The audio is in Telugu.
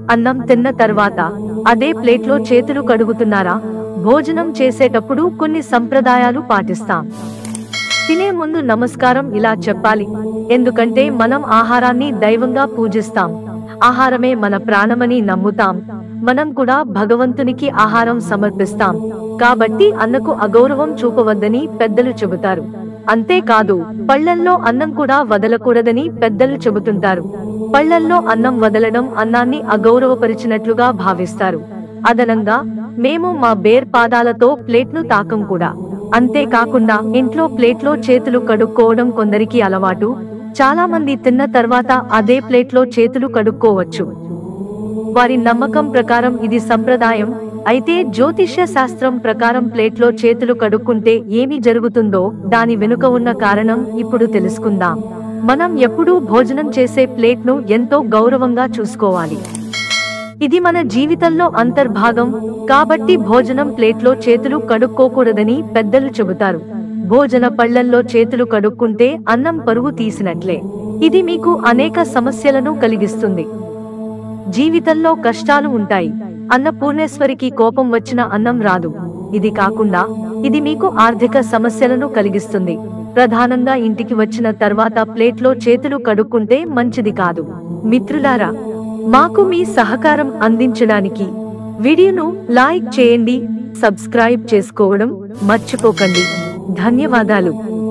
అన్నం తిన్న తర్వాత అదే ప్లేట్లో చేతులు కడుగుతున్నారా భోజనం చేసేటప్పుడు కొన్ని సంప్రదాయాలు పాటిస్తాం తినే ముందు నమస్కారం ఇలా చెప్పాలి ఎందుకంటే మనం ఆహారాన్ని దైవంగా పూజిస్తాం ఆహారమే మన ప్రాణమని నమ్ముతాం మనం కూడా భగవంతునికి ఆహారం సమర్పిస్తాం కాబట్టి అన్నకు అగౌరవం చూపవద్దని పెద్దలు చెబుతారు అంతేకాదు పళ్ళల్లో అన్నం కూడా వదలకూడదని పెద్దలు చెబుతుంటారు పళ్ళల్లో అన్నం వదలడం అన్నాన్ని అగౌరవపరిచినట్లుగా భావిస్తారు అదనంగా మేము మా బేర్ పాదాలతో ప్లేట్ను తాకం కూడా అంతేకాకుండా ఇంట్లో ప్లేట్లో చేతులు కడుక్కోవడం కొందరికి అలవాటు చాలా మంది తిన్న తర్వాత అదే ప్లేట్లో చేతులు కడుక్కోవచ్చు వారి నమ్మకం ప్రకారం ఇది సంప్రదాయం అయితే జ్యోతిష్య శాస్త్రం ప్రకారం ప్లేట్లో చేతులు కడుక్కుంటే ఏమి జరుగుతుందో దాని వెనుక ఉన్న కారణం ఇప్పుడు తెలుసుకుందాం మనం ఎప్పుడూ భోజనం చేసే ప్లేట్ను ఎంతో గౌరవంగా చూసుకోవాలి ఇది మన జీవితంలో అంతర్భాగం కాబట్టి భోజనం ప్లేట్లో చేతులు కడుక్కోకూడదని పెద్దలు చెబుతారు భోజన పళ్ళల్లో చేతులు కడుక్కుంటే అన్నం పరుగు తీసినట్లే ఇది మీకు అనేక సమస్యలను కలిగిస్తుంది జీవితంలో కష్టాలు ఉంటాయి అన్నపూర్ణేశ్వరికి కోపం వచ్చిన అన్నం రాదు ఇది కాకుండా ఇది మీకు ఆర్థిక సమస్యలను కలిగిస్తుంది ప్రధానంగా ఇంటికి వచ్చిన తర్వాత ప్లేట్లో చేతులు కడుక్కుంటే మంచిది కాదు మిత్రులారా మాకు మీ సహకారం అందించడానికి వీడియోను లైక్ చేయండి సబ్స్క్రైబ్ చేసుకోవడం మర్చిపోకండి ధన్యవాదాలు